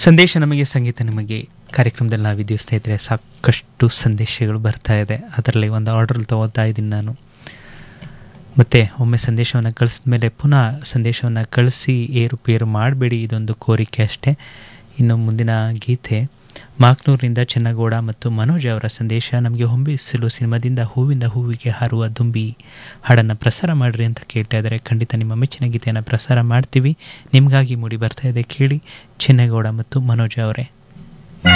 ಸಂದೇಶ ನಮಗೆ ಸಂಗೀತ ನಿಮಗೆ ಕಾರ್ಯಕ್ರಮದಲ್ಲಿ ನಾವಿದ್ದೀವಿ ಸ್ನೇಹಿತರೆ ಸಾಕಷ್ಟು ಸಂದೇಶಗಳು ಬರ್ತಾ ಇದೆ ಅದರಲ್ಲಿ ಒಂದು ಆರ್ಡರ್ ತಗೋತಾ ಇದ್ದೀನಿ ನಾನು ಮತ್ತು ಒಮ್ಮೆ ಸಂದೇಶವನ್ನು ಕಳಿಸಿದ ಮೇಲೆ ಪುನಃ ಸಂದೇಶವನ್ನು ಕಳಿಸಿ ಏರುಪೇರು ಮಾಡಬೇಡಿ ಇದೊಂದು ಕೋರಿಕೆ ಅಷ್ಟೇ ಇನ್ನು ಮುಂದಿನ ಗೀತೆ ಮಾಕ್ನೂರಿನಿಂದ ಚೆನ್ನಗೌಡ ಮತ್ತು ಮನೋಜ್ ಅವರ ಸಂದೇಶ ನಮಗೆ ಹೊಂಬಿಸಲು ಸಿನಿಮಾದಿಂದ ಹೂವಿಂದ ಹೂವಿಗೆ ಹಾರುವ ದುಂಬಿ ಹಾಡನ್ನು ಪ್ರಸಾರ ಮಾಡಿರಿ ಅಂತ ಕೇಳ್ತಾ ಇದ್ದಾರೆ ಖಂಡಿತ ನಿಮ್ಮ ಮೆಚ್ಚಿನ ಗೀತೆಯನ್ನು ಪ್ರಸಾರ ಮಾಡ್ತೀವಿ ನಿಮಗಾಗಿ ಮೂಡಿ ಬರ್ತಾ ಇದೆ ಕೇಳಿ ಚೆನ್ನಗೌಡ ಮತ್ತು ಮನೋಜ್ ಅವರೇ